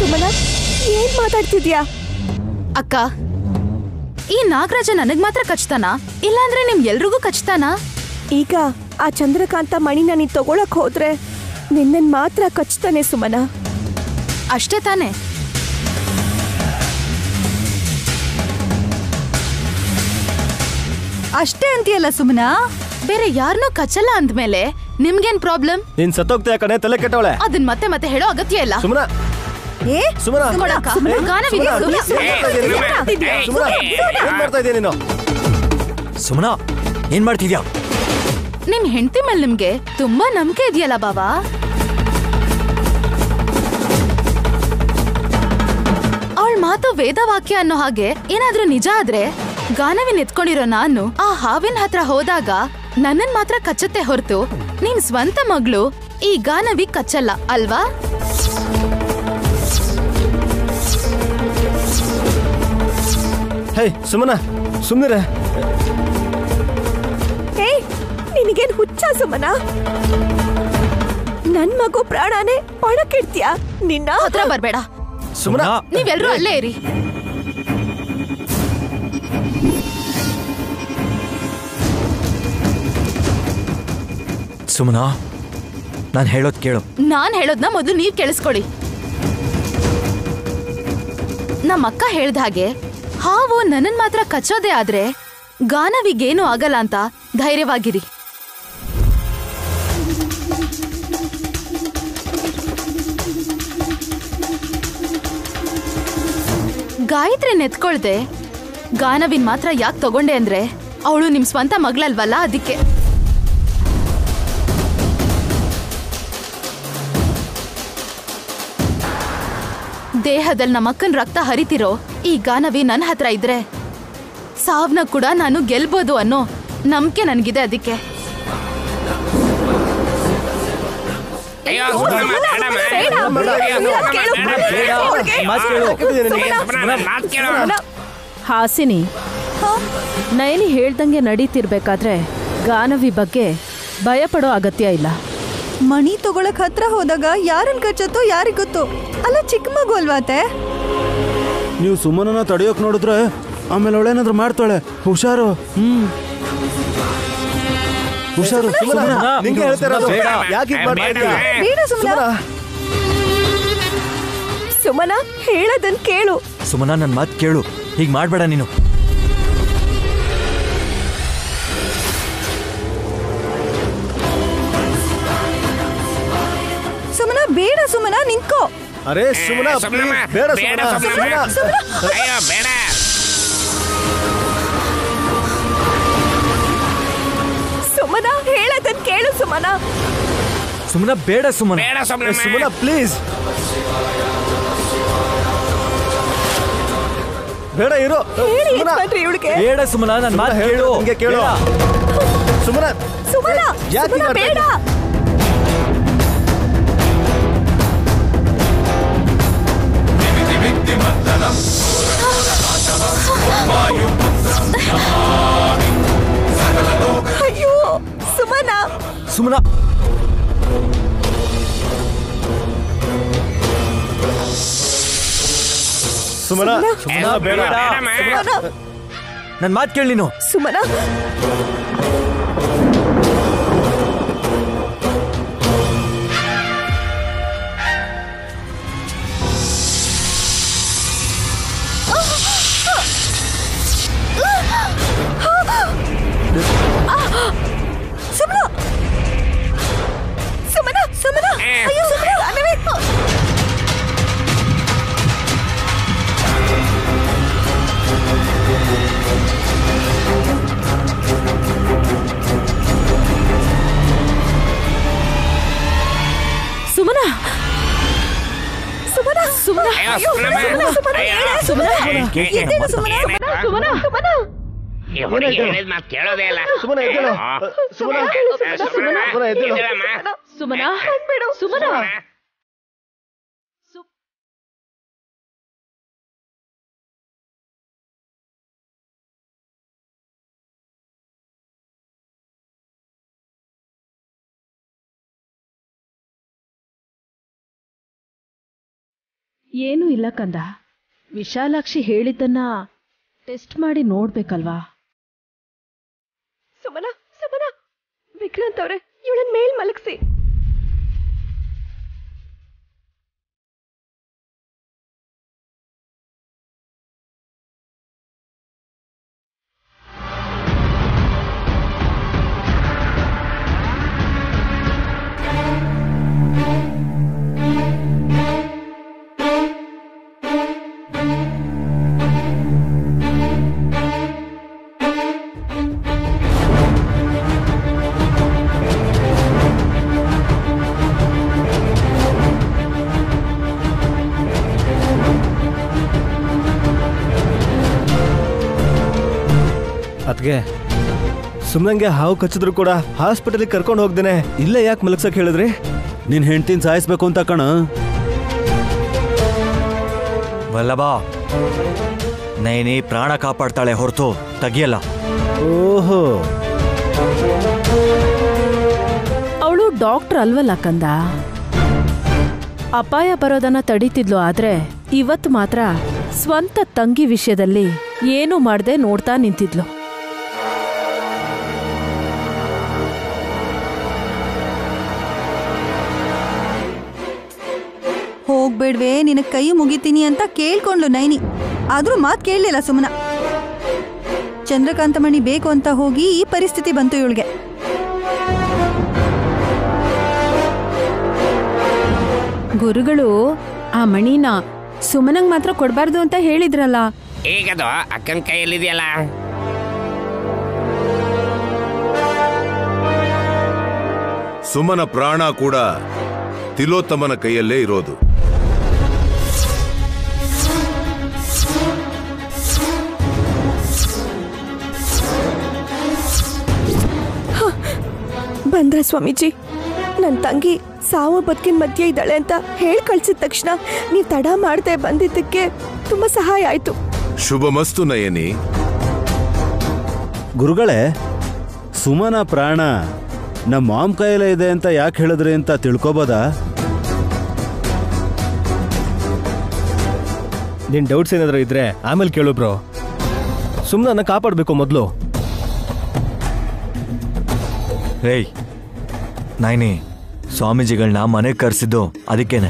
ಸುಮನ ಏನ್ ಮಾತಾಡ್ತಿದ್ಯಾ ಅಕ್ಕ ಈ ನಾಗರಾಜ ನನಗ್ ಮಾತ್ರ ಕಚ್ತಾನ ಇಲ್ಲಾಂದ್ರೆ ನಿಮ್ ಎಲ್ರಿಗೂ ಕಚ್ತಾನ ಈಗ ಆ ಚಂದ್ರಕಾಂತ ಮಣಿನ ನೀನ್ ತಗೊಳಕ್ ಹೋದ್ರೆ ನಿನ್ನನ್ ಮಾತ್ರ ಕಚ್ತಾನೆ ಸುಮನ ಅಷ್ಟೇ ತಾನೆ ಅಷ್ಟೇ ಅಂತೀಯಲ್ಲ ಸುಮನಾ ಬೇರೆ ಯಾರನ್ನೂ ಕಚ್ಚಲ್ಲ ಅಂದ್ಮೇಲೆ ನಿಮ್ಗೇನ್ ಪ್ರಾಬ್ಲಮ್ ನೀನ್ ಸತ್ತೋಗ್ತೀಯ ಕಣೆ ತಲೆ ಕೆಟ್ಟವಳೆ ಅದನ್ ಮತ್ತೆ ಮತ್ತೆ ಹೇಳೋ ಅಗತ್ಯ ಇಲ್ಲ ಸುಮನ ಏ ಸುಮನ ಕೊಡಕ್ಕ. ಸುಮನ, ಗಾನವಿದೆ ಸುಮನ, ಕೊಡು. ಏನ್ ಮಾಡ್ತಾ ಇದೀಯ? ಸುಮನ, ಏನ್ ಮಾಡ್ತಾ ಇದೀಯ ನೀನು ಸುಮನಾ ಏನ್ ಮಾಡ್ತಿದ್ಯಾ ನಿಮ್ ಹೆಂಡತಿ ಮೇಲೆ ನಿಮ್ಗೆ ತುಂಬಾ ನಂಬಿಕೆ ಇದೆಯಲ್ಲ ಬಾಬಾ ಅವಳ ಮಾತು ವೇದವಾಕ್ಯ ಅನ್ನೋ ಹಾಗೆ ಏನಾದ್ರೂ ನಿಜ ಆದ್ರೆ ಗಾನವಿನ್ ಎತ್ಕೊಂಡಿರೋ ನಾನು ಆ ಹಾವಿನ ಹತ್ರ ಹೋದಾಗ ನನ್ನನ್ ಮಾತ್ರ ಕಚ್ಚತ್ತೆ ಹೊರತು ನಿಮ್ ಸ್ವಂತ ಮಗಳು ಈ ಗಾನವಿ ಕಚ್ಚಲ್ಲ ಅಲ್ವಾ ಹೇ ಸುಮನ ಸುಮ್ನಿರೆ ಹೇ ನಿನಗೇನ್ ಹುಚ್ಚ ಸುಮನ ನನ್ ಮಗು ಪ್ರಾಣನೇ ಪಣಕ್ಕಿಡ್ತೀಯಾ ನಿನ್ನ ಹತ್ರ ಬರ್ಬೇಡ ಸುಮನ ನೀವೆಲ್ರೂ ಅಲ್ಲೇ ಇರಿ ಸುಮನಾ ನಾನು ಹೇಳೋದ್ ಕೇಳು ನಾನ್ ಹೇಳೋದ್ನ ಮೊದಲು ನೀವ್ ಕೇಳಿಸ್ಕೊಳ್ಳಿ ನಮ್ಮ ಅಕ್ಕ ಹೇಳ್ದ ಹಾಗೆ ಹಾವು ನನ್ನನ್ ಮಾತ್ರ ಕಚ್ಚೋದೇ ಆದ್ರೆ ಗಾನವಿಗೇನು ಆಗಲ್ಲ ಅಂತ ಧೈರ್ಯವಾಗಿರಿ ಗಾಯತ್ರಿ ನೆತ್ಕೊಳ್ದೆ ಗಾನವಿನ್ ಮಾತ್ರ ಯಾಕೆ ತಗೊಂಡೆ ಅಂದ್ರೆ ಅವಳು ನಿಮ್ ಸ್ವಂತ ಮಗಳಲ್ವಲ್ಲ ಅದಕ್ಕೆ ದೇಹದಲ್ಲಿ ನಮ್ಮ ಅಕ್ಕನ ರಕ್ತ ಹರಿತಿರೋ ಈ ಗಾನವಿ ನನ್ನ ಹತ್ರ ಇದ್ರೆ ಸಾವ್ನ ಕೂಡ ನಾನು ಗೆಲ್ಬೋದು ಅನ್ನೋ ನಂಬಿಕೆ ನನಗಿದೆ ಅದಕ್ಕೆ ಅಯ್ಯೋ ಸುಬ್ರಹ್ಮ, ಮೇಡಮ್, ಬೇಡ, ಅಯ್ಯೋ, ಬೇಡ, ಸುಬ್ರಹ್ಮ, ಕೇಳು, ಮೇಡಮ್, ಬೇಡ, ಅವ್ಳಿಗೆ. ಮಾತ್ ಕೇಳು. ಸುಬ್ರಹ್ಮ, ಮಾತ್ ಕೇಳು. ಹಾಸಿನಿ ನಯನಿ ಹೇಳ್ದಂಗೆ ನಡೀತಿರ್ಬೇಕಾದ್ರೆ ಗಾನವಿ ಬಗ್ಗೆ ಭಯಪಡೋ ಅಗತ್ಯ ಇಲ್ಲ ಮಣಿ ತಗೊಳಕ್ ಹತ್ರ ಹೋದಾಗ ಯಾರನ್ ಕಚ್ಚತ್ತೋ ಯಾರಿಗ್ ಗೊತ್ತು ಅಲ್ಲ ಚಿಕ್ಕ ಮಗು ಅಲ್ವಾತೆ ನೀವು ಸುಮ್ಮನನ್ನ ತಡೆಯೋಕ್ ನೋಡಿದ್ರೆ ಆಮೇಲೆ ಅವಳೇನಾದ್ರೂ ಮಾಡ್ತಾಳೆ ಹುಷಾರು ಹ್ಮ್ ಹುಷಾರು ಸುಮನ ಸುಮನ, ನಿಂಗೆ ಹೇಳ್ತಾ ಇರೋದು ಬೇಡ. ಯಾಕೆ ಹೀಗ್ ಮಾಡ್ತಾ ಇದೀಯ ಬೇಡ ಸುಮನ ಸುಮನ ಹೇಳದನ್ ಕೇಳು ಸುಮನಾ ನನ್ನ ಮಾತು ಕೇಳು ಹೀಗೆ ಮಾಡಬೇಡ ನೀನು ಸುಮನ ಬೇಡ ಸುಮನ ನಿಂತ್ಕೋ ಅರೇ ಸುಮನ ಸುಬ್ರಹ್ಮ, please, ಬೇಡ ಬೇಡ ಸುಮನ ಸುಬ್ರಹ್ಮ. ಸುಮನ ಅಯ್ಯೋ ಬೇಡ ಸುಮನ ಹೇಳದನ್ ಕೇಳು ಸುಮನ ಸುಮನ ಬೇಡ ಸುಮನ ಬೇಡ ಏ, ಸುಬ್ರಹ್ಮ. ಸುಮನ ಪ್ಲೀಸ್ ಬೇಡ ಇರು ಹೇಳಿ ಸುಮನ ಯಜಮಾನ್ರಿ ಇವಳಿಗೆ ಬೇಡ ಸುಮನ ನನ್ನ ಮಾತು ಸುಮ್ನೆ ಕೇಳು ನಿಂಗೆ ಕೇಳು ಬೇಡ. ಸುಮನ ಸುಮನ ಯಾಕೆ ಸುಮನ ಮಾಡ್ತಾ ಬೇಡ ಅಯ್ಯೋ ಸುಮನ ಸುಮನ ಸುಮನ ಸುಮನ ಬೇಡ ಬೇಡಮ್ಮ. ನನ್ನ ಮಾತು ಕೇಳಿ ನೀನು ಸುಮನ ಸುಮನ ಸುಮನ ಸುಮನ ಅಯ್ಯೋ ಸುಮನ ಅನವೇ ಸುಮನ ಸುಮನ ಸುಮನ ಅಯ್ಯೋ, ಸುಬ್ರಹ್ಮ. ಸುಮನ ಅಯ್ಯೋ. ಹೇಳ ಸುಮನ ಏ, ಎದ್ದೇಳು ಸುಮನ ಏನಾಯ್ತು? ಸುಮನ ಸುಮನ ಈ ಹುಡುಗಿ ಹೇಳಿದ್ ಮಾತ್ ಕೇಳೋದೇ ಇಲ್ಲ ಸುಮನ ಎದ್ದೇಳು ಅಯ್ಯೋ. ಸುಮನ ಸುಬ್ರಹ್ಮ, ಸುಮನ ಎದ್ದೇಳು ಎದ್ದೇಳಮ್ಮ. ಸುಮನ ಬಿಡು ಸುಮನ ಸುಬ್ರಹ್ಮ. ಏನೂ ಇಲ್ಲ ಕಂದ ವಿಶಾಲಾಕ್ಷಿ ಹೇಳಿದ್ದನ್ನ ಟೆಸ್ಟ್ ಮಾಡಿ ನೋಡ್ಬೇಕಲ್ವಾ ಸುಮನ ಸುಮನ ವಿಕ್ರಾಂತ್ ಅವ್ರೆ ಇವಳನ್ ಮೇಲ್ ಮಲಗಿಸಿ ಅದ್ಗೆ ಸುಮ್ಮನಂಗೆ ಹಾವು ಕಚ್ಚಿದ್ರು ಕೂಡ ಹಾಸ್ಪಿಟಲ್ಗೆ ಕರ್ಕೊಂಡು ಹೋಗ್ದೇನೆ ಇಲ್ಲೇ ಯಾಕೆ ಮಲಗ್ಸಕ್ ಹೇಳಿದ್ರಿ ನಿನ್ ಹೆಂಡ್ತಿನ ಸಾಯಿಸ್ಬೇಕು ಅಂತ ಕಣ ವಲ್ಲಭ ನೈನಿ ಪ್ರಾಣ ಕಾಪಾಡ್ತಾಳೆ ಹೊರತು ತೆಗಿಯಲ್ಲ ಓಹೋ ಅವಳು ಡಾಕ್ಟರ್ ಅಲ್ವಲ್ಲ ಕಂದ ಅಪಾಯ ಬರೋದನ್ನ ತಡೀತಿದ್ಲು ಆದ್ರೆ ಇವತ್ತು ಮಾತ್ರ ಸ್ವಂತ ತಂಗಿ ವಿಷಯದಲ್ಲಿ ಏನೂ ಮಾಡ್ದೆ ನೋಡ್ತಾ ನಿಂತಿದ್ಲು ಹೋಗ್ಬೇಡ್ವೆ ನಿನ್ನ ಕೈ ಮುಗಿತೀನಿ ಅಂತ ಕೇಳ್ಕೊಂಡ್ಲು ನೈನಿ ಆದ್ರೂ ಮಾತ್ ಕೇಳಲಿಲ್ಲ ಸುಮನ ಚಂದ್ರಕಾಂತಮಣಿ ಬೇಕು ಅಂತ ಹೋಗಿ ಈ ಪರಿಸ್ಥಿತಿ ಬಂತು ಇವಳಿಗೆ ಗುರುಗಳು ಆ ಮಣಿನ ಸುಮನಂಗ್ ಮಾತ್ರ ಕೊಡ್ಬಾರ್ದು ಅಂತ ಹೇಳಿದ್ರಲ್ಲ ಈಗದು ಅಕ್ಕನ ಕೈಯಲ್ಲಿದೆಯಲ್ಲ ಸುಮನ ಪ್ರಾಣ ಕೂಡ ತಿಲೋತ್ತಮನ ಕೈಯಲ್ಲೇ ಇರೋದು ಬಂದ್ರ ಸ್ವಾಮೀಜಿ ನನ್ನ ತಂಗಿ ಸಾವು ಬದುಕಿನ ಮಧ್ಯೆ ಇದ್ದಾಳೆ ಅಂತ ಹೇಳ್ ಕಳ್ಸಿದ ತಕ್ಷಣ ನೀವು ತಡ ಮಾಡದೆ ಬಂದಿದ್ದಕ್ಕೆ ತುಂಬಾ ಸಹಾಯ ಆಯ್ತು ಶುಭಮಸ್ತು ನಯನಿ ಗುರುಗಳೇ ಸುಮನ ಪ್ರಾಣ ನಮ್ಮ ಮಾಮ್ ಕೈಯಲ್ಲೇ ಇದೆ ಅಂತ ಯಾಕೆ ಹೇಳಿದ್ರಿ ಅಂತ ತಿಳ್ಕೊಬೋದಾ ನಿನ್ ಡೌಟ್ಸ್ ಏನಾದ್ರು ಇದ್ರೆ ಆಮೇಲೆ ಕೇಳು ಬ್ರೋ ಸುಮ್ಮನೆ ಕಾಪಾಡಬೇಕು ಮೊದಲು ರೇಯ್ ನೈನಿ ಸ್ವಾಮೀಜಿಗಳನ್ನ ಮನೆಗೆ ಕರೆಸಿದ್ದು ಅದಕ್ಕೇನೆ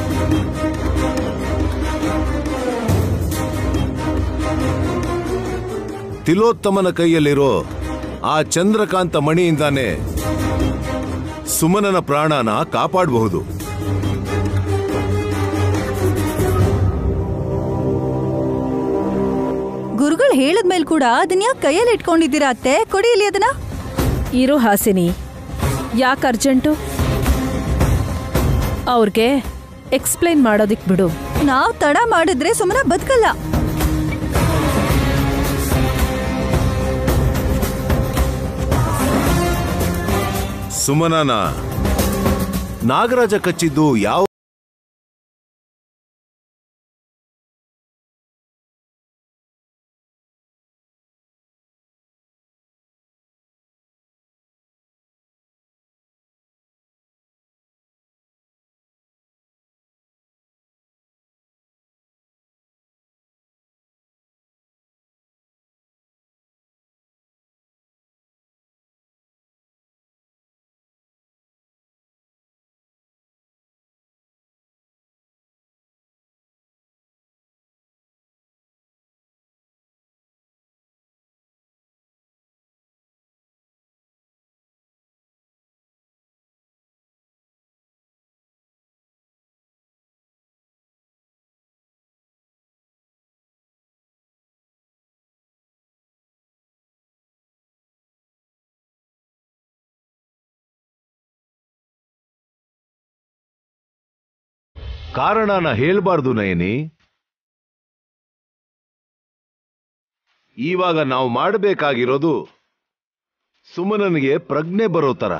ತಿಲೋತ್ತಮನ ಕೈಯಲ್ಲಿರೋ ಆ ಚಂದ್ರಕಾಂತ ಮಣಿಯಿಂದಾನೇ ಸುಮನನ ಪ್ರಾಣನ ಕಾಪಾಡಬಹುದು ಗುರುಗಳು ಹೇಳದ್ಮೇಲೆ ಕೂಡ ಅದನ್ನ ಯಾಕೆ ಕೈಯಲ್ಲಿ ಇಟ್ಕೊಂಡಿದ್ದೀರಾ ಅತ್ತೆ ಕೊಡಿ ಇಲ್ಲಿ ಅದನ್ನ ಇರು ಹಾಸಿನಿ ಯಾಕೆ ಅರ್ಜೆಂಟು ಅವ್ರಿಗೆ ಎಕ್ಸ್ಪ್ಲೈನ್ ಮಾಡೋದಿಕ್ ಬಿಡು ನಾವ್ ತಡ ಮಾಡಿದ್ರೆ ಸುಮನ ಬದುಕಲ್ಲ ಸುಮನನ ನಾಗರಾಜ ಕಚ್ಚಿದ್ದು ಯಾವ ಕಾರಣನ ಹೇಳ್ಬಾರ್ದು ನಯನಿ ಇವಾಗ ನಾವು ಮಾಡಬೇಕಾಗಿರೋದು ಸುಮನನಿಗೆ ಪ್ರಜ್ಞೆ ಬರೋ ತರ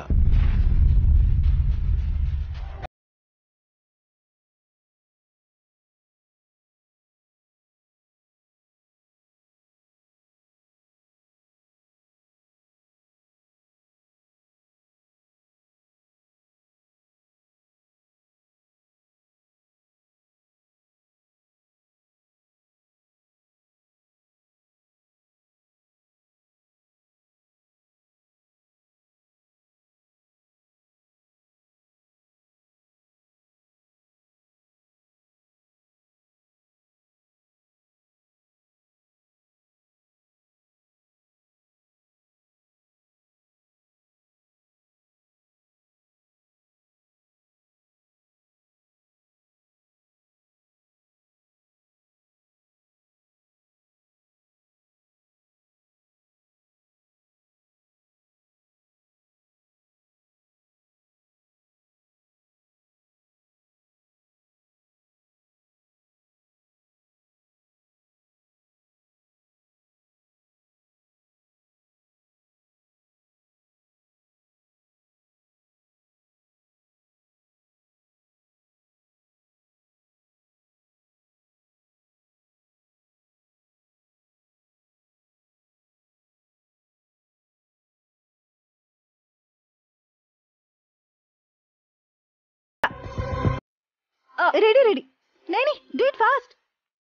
ರೆಡಿ ರೆಡಿ ನೈನಿ ಡೂ ಇಟ್ ಫಾಸ್ಟ್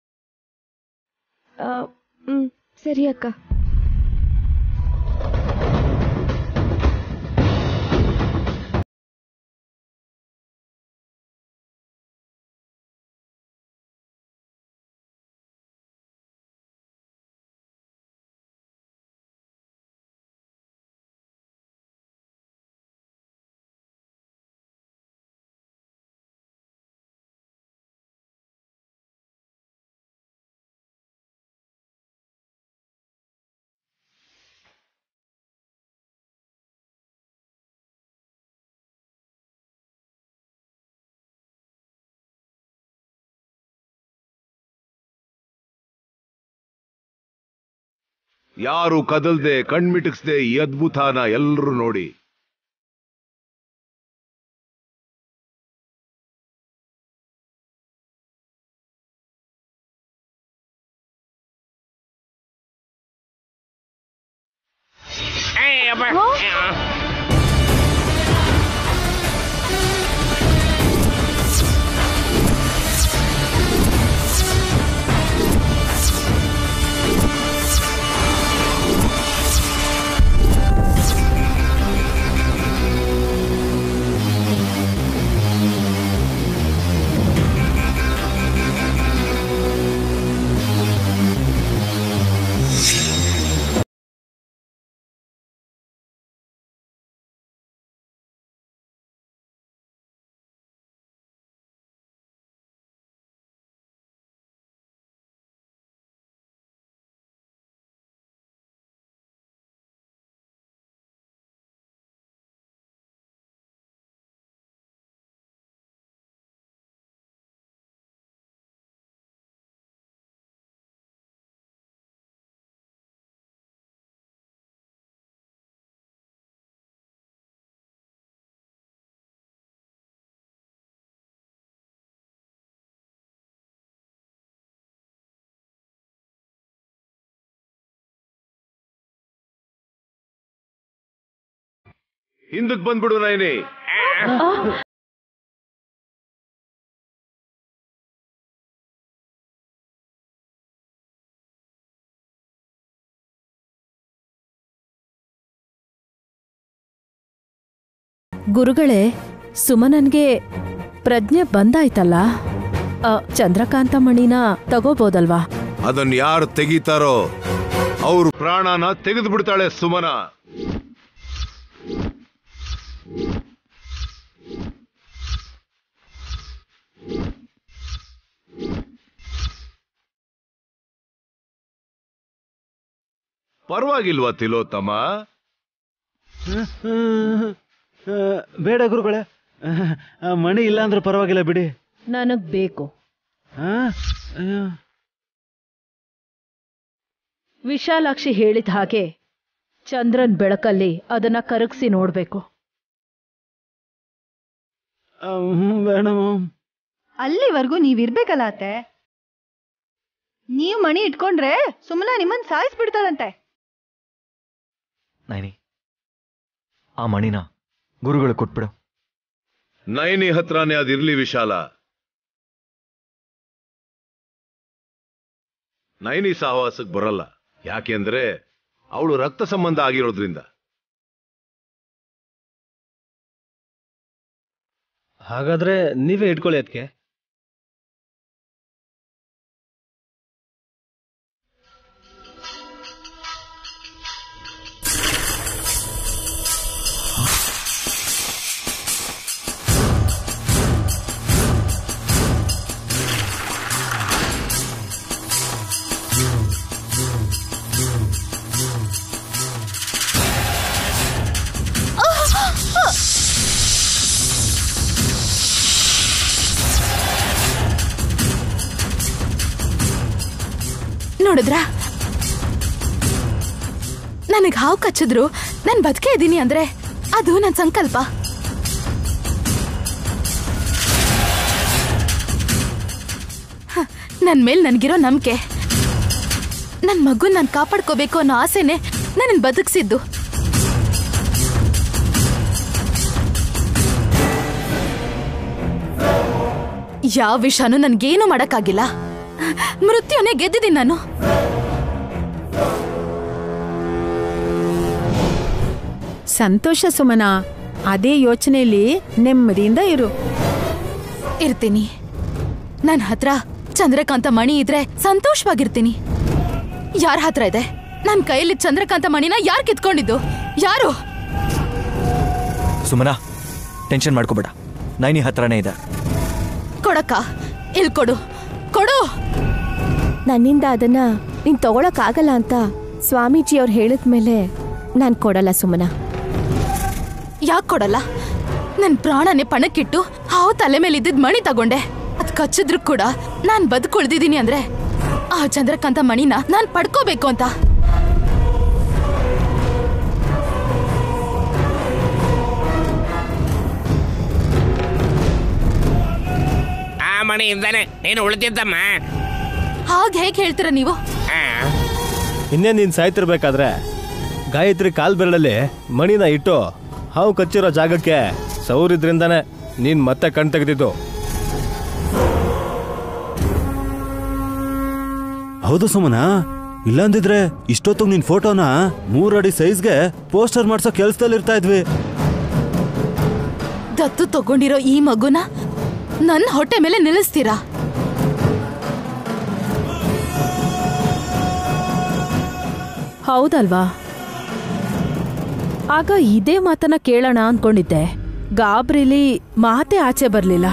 ಹ್ಮ್ ಸರಿ ಅಕ್ಕ ಯಾರು ಕದಲ್ದೆ ಕಣ್ಮಿಟಕ್ಸ್ದೆ ಈ ಅದ್ಭುತನ ಎಲ್ರೂ ನೋಡಿ ಏಯ್ ಅಬ್ಬ. ಹಿಂದಕ್ ಬಂದ್ಬಿಡು ನೈನಿ ಗುರುಗಳೇ ಸುಮನನ್ಗೆ ಪ್ರಜ್ಞೆ ಬಂದಾಯ್ತಲ್ಲ ಆ, ಚಂದ್ರಕಾಂತ ಮಣಿನ ತಗೋಬೋದಲ್ವಾ ಅದನ್ನ ಯಾರು ತೆಗಿತಾರೋ ಅವ್ರ ಪ್ರಾಣನ ತೆಗೆದು ಬಿಡ್ತಾಳೆ ಸುಮನ ಪರವಾಗಿಲ್ವಾ ತಿಲೋತ್ತಮ ಬೇಡ ಗುರುಗಳೇ ಆ, ಮಣಿ ಇಲ್ಲ ಅಂದ್ರೆ ಪರವಾಗಿಲ್ಲ ಬಿಡಿ ನನಗ್ ಬೇಕು ಆ? ಅಯ್ಯೋ. ವಿಶಾಲಾಕ್ಷಿ ಹೇಳಿದ ಹಾಗೆ ಚಂದ್ರನ್ ಬೆಳಕಲ್ಲಿ ಅದನ್ನ ಕರಗಿಸಿ ನೋಡ್ಬೇಕು ಆ, ಹ್ಮ್, ಬೇಡ ಮಾಮ್. ಅಲ್ಲಿವರೆಗೂ ನೀವ್ ಇರ್ಬೇಕಲ್ಲ ಅತ್ತೆ ನೀವ್ ಮಣಿ ಇಟ್ಕೊಂಡ್ರೆ ಸುಮ್ಮನ ನಿಮ್ಮನ್ ಸಾಯಿಸ್ಬಿಡ್ತಾಳಂತೆ ನೈನಿ ಆ ಮಣಿನ ಗುರುಗಳು ಕೊಟ್ಬಿಡು ನೈನಿ ಹತ್ರನೇ ಅದಿರ್ಲಿ ವಿಶಾಲ ನೈನಿ ಸಹವಾಸಕ್ಕೆ ಬರಲ್ಲ ಯಾಕೆಂದ್ರೆ ಅವಳು ರಕ್ತ ಸಂಬಂಧ ಆಗಿರೋದ್ರಿಂದ ಹಾಗಾದ್ರೆ ನೀವೇ ಇಟ್ಕೊಳ್ಳಿ ಅದಕ್ಕೆ ನೋಡಿದ್ರಾ ನನಗ್ ಹಾವು ಕಚ್ಚಿದ್ರು ನಾನ್ ಬದುಕೇ ಇದ್ದೀನಿ ಅಂದ್ರೆ ಅದು ನನ್ ಸಂಕಲ್ಪ ಹ, ನನ್ ಮೇಲ್ ನನ್ಗಿರೋ ನಂಬಿಕೆ ನನ್ ಮಗುನ್ ನಾನ್ ಕಾಪಾಡ್ಕೋಬೇಕು ಅನ್ನೋ ಆಸೆನೆ ನನ್ನ ಬದುಕ್ಸಿದ್ದು ಯಾವ ವಿಷಯನೂ ನನ್ಗೇನು ಮಾಡಕ್ಕಾಗಿಲ್ಲ ಮೃತ್ಯುನೇ ಗೆದ್ದಿದ್ದೀನಿ ನಾನು ಸಂತೋಷ ಸುಮನ ಅದೇ ಯೋಚನೆಯಲ್ಲಿ ನೆಮ್ಮದಿಯಿಂದ ಇರು ಇರ್ತೀನಿ ನನ್ ಹತ್ರ ಚಂದ್ರಕಾಂತ ಮಣಿ ಇದ್ರೆ ಸಂತೋಷವಾಗಿರ್ತೀನಿ ಯಾರ ಹತ್ರ ಇದೆ ನನ್ ಕೈಯಲ್ಲಿ ಚಂದ್ರಕಾಂತ ಮಣಿನ ಯಾರ್ ಕಿತ್ಕೊಂಡಿದ್ದು ಯಾರು ಸುಮನ ಟೆನ್ಷನ್ ಮಾಡ್ಕೋಬೇಡ ನೈನಿ ಹತ್ರನೇ ಇದೆ ಕೊಡಕ್ಕ ಇಲ್ ಕೊಡು ಕೊಡು ನನ್ನಿಂದ ಅದನ್ನ ನೀನ್ ತಗೊಳಕ್ಕಾಗಲ್ಲ ಅಂತ ಸ್ವಾಮೀಜಿ ಅವ್ರು ಹೇಳಿದ್ಮೇಲೆ ನಾನ್ ಕೊಡಲ್ಲ ಸುಮನ ಯಾಕ್ ಕೊಡಲ್ಲ ನನ್ ಪ್ರಾಣನೇ ಪಣಕ್ಕಿಟ್ಟು ಹಾವು ತಲೆ ಮೇಲೆ ಇದ್ದಿದ್ ಮಣಿ ತಗೊಂಡೆ ಅದ್ ಕಚ್ಚಿದ್ರು ಕೂಡ ನಾನ್ ಬದುಕುಳ್ದಿದೀನಿ ಅಂದ್ರೆ ಆ ಚಂದ್ರಕಾಂತ ಮಣಿನ ನಾನ್ ಪಡ್ಕೋಬೇಕು ಅಂತ ಆ ಮಣಿ ಇದ್ದಾನೆ ನೀನು ಉಳಿದಿದ್ದಮ್ಮ ಹಾಗ್ ಹೇಗ್ ಹೇಳ್ತೀರ ನೀವು ಆ, ಇನ್ನೇ ನೀನ್ ಸಾಯ್ತಿರ್ಬೇಕಾದ್ರೆ ಗಾಯತ್ರಿ ಕಾಲ್ ಬೆರಳಲ್ಲಿ ಮಣಿನ ಇಟ್ಟು ಹಾವು ಕಚ್ಚಿರೋ ಜಾಗಕ್ಕೆ ಸೌರಿದ್ರಿಂದಾನೆ ನೀನ್ ಮತ್ತೆ ಕಣ್ ತೆಗೆದಿದ್ದು ಹೌದು ಸುಮನ ಇಲ್ಲಾಂದಿದ್ರೆ ಇಷ್ಟೊತ್ತಿಗೆ ನಿನ್ ಫೋಟೋನ ಮೂರಡಿ ಸೈಜ್ಗೆ ಪೋಸ್ಟರ್ ಮಾಡ್ಸೋ ಕೆಲ್ಸದಲ್ಲಿ ಇರ್ತಾ ಇದ್ವಿ ದತ್ತು ತಗೊಂಡಿರೋ ಈ ಮಗುನ ನನ್ ಹೊಟ್ಟೆ ಮೇಲೆ ನಿಲ್ಲಿಸ್ತೀರಾ ಹೌದಲ್ವಾ ಆಗ ಇದೇ ಮಾತನ್ನ ಕೇಳೋಣ ಅನ್ಕೊಂಡಿದ್ದೆ ಗಾಬ್ರಿಲಿ ಮಾತೆ ಆಚೆ ಬರ್ಲಿಲ್ಲ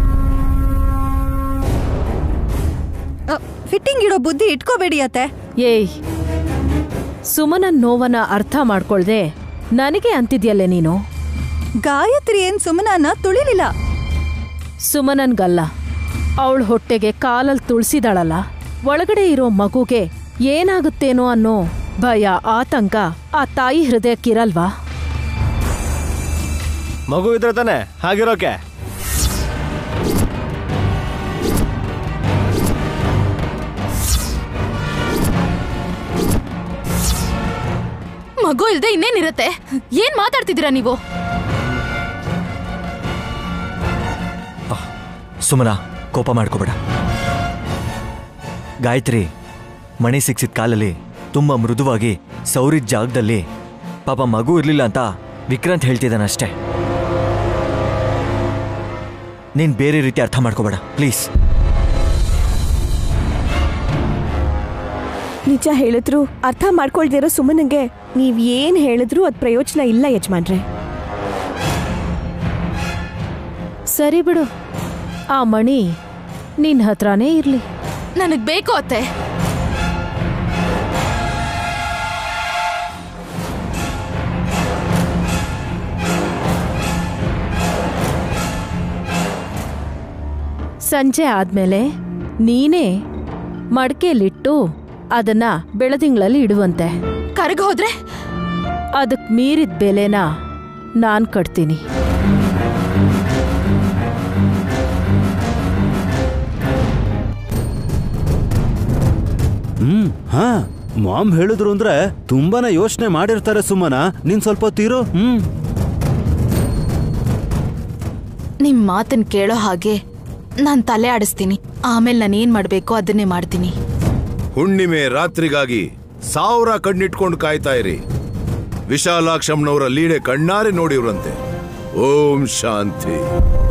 ಫಿಟ್ಟಿಂಗ್ ಇಡೋ ಬುದ್ಧಿ ಇಟ್ಕೋಬೇಡಿ ಅತ್ತೆ ಏಯ್ ಸುಮನನ್ ನೋವನ್ನ ಅರ್ಥ ಮಾಡ್ಕೊಳ್ದೆ ನನಗೆ ಅಂತಿದ್ಯಲ್ಲೆ ನೀನು ಗಾಯತ್ರಿ ಏನ್ ಸುಮನನ್ನ ತುಳಿಲಿಲ್ಲ ಸುಮನನ್ಗಲ್ಲ ಅವಳ ಹೊಟ್ಟೆಗೆ ಕಾಲಲ್ಲಿ ತುಳ್ಸಿದಾಳಲ್ಲ ಒಳಗಡೆ ಇರೋ ಮಗುಗೆ ಏನಾಗುತ್ತೇನೋ ಅನ್ನೋ ಭಯ ಆತಂಕ ಆ ತಾಯಿ ಹೃದಯಕ್ಕಿರಲ್ವಾ ಮಗು ಇದ್ರೆ ತಾನೆ ಹಾಗಿರೋಕೆ ಮಗು ಇಲ್ದೆ ಇನ್ನೇನಿರತ್ತೆ ಏನ್ ಮಾತಾಡ್ತಿದ್ದೀರಾ ನೀವು ಸುಮನ ಕೋಪ ಮಾಡ್ಕೋಬೇಡ ಗಾಯತ್ರಿ ಮಣಿ ಸಿಕ್ಸಿದ ಕಾಲಲ್ಲಿ ತುಂಬ ಮೃದುವಾಗಿ ಸೌರಿದ ಜಾಗದಲ್ಲಿ ಪಾಪ ಮಗು ಇರಲಿಲ್ಲ ಅಂತ ವಿಕ್ರಾಂತ್ ಹೇಳ್ತಿದ್ದಾನಷ್ಟೇ ನೀನ್ ಬೇರೆ ರೀತಿ ಅರ್ಥ ಮಾಡ್ಕೋಬೇಡ ಪ್ಲೀಸ್ ನಿಜ ಹೇಳಿದ್ರು ಅರ್ಥ ಮಾಡ್ಕೊಳ್ದಿರೋ ಸುಮನಿಗೆ ನೀವ್ ಏನ್ ಹೇಳಿದ್ರು ಅದ್ ಪ್ರಯೋಜನ ಇಲ್ಲ ಯಜಮಾನ್ರೆ ಸರಿ ಬಿಡು ಆ ಮಣಿ ನಿನ್ ಹತ್ರನೇ ಇರ್ಲಿ ನನಗ್ ಬೇಕು ಅತ್ತೆ ಸಂಜೆ ಆದ್ಮೇಲೆ ನೀನೇ ಮಡಕೆಲಿಟ್ಟು ಅದನ್ನ ಬೆಳದಿಂಗಳಲ್ಲಿ ಇಡುವಂತೆ ಕರ್ಗ ಹೋದ್ರೆ ಅದಕ್ ಮೀರಿದ ಬೆಲೆನ ನಾನ್ ಕಟ್ತೀನಿ ಹ್ಮ್ ಹಾ ಮಾಮ್ ಹೇಳಿದ್ರು ಅಂದ್ರೆ ತುಂಬಾನೇ ಯೋಚನೆ ಮಾಡಿರ್ತಾರೆ ಸುಮನ ನೀನ್ ಸ್ವಲ್ಪ ಹೊತ್ತಿರು ಹ್ಮ್ ನಿಮ್ ಮಾತನ್ ಕೇಳೋ ಹಾಗೆ ನಾನ್ ತಲೆ ಆಡಿಸ್ತೀನಿ ಆಮೇಲೆ ನಾನು ಏನ್ ಮಾಡ್ಬೇಕು ಅದನ್ನೇ ಮಾಡ್ತೀನಿ ಹುಣ್ಣಿಮೆ ರಾತ್ರಿಗಾಗಿ ಸಾವಿರ ಕಣ್ಣಿಟ್ಕೊಂಡು ಕಾಯ್ತಾ ಇರಿ ವಿಶಾಲಾಕ್ಷಮ್ನವರ ಲೀಡೆ ಕಣ್ಣಾರೆ ನೋಡಿವ್ರಂತೆ ಓಂ ಶಾಂತಿ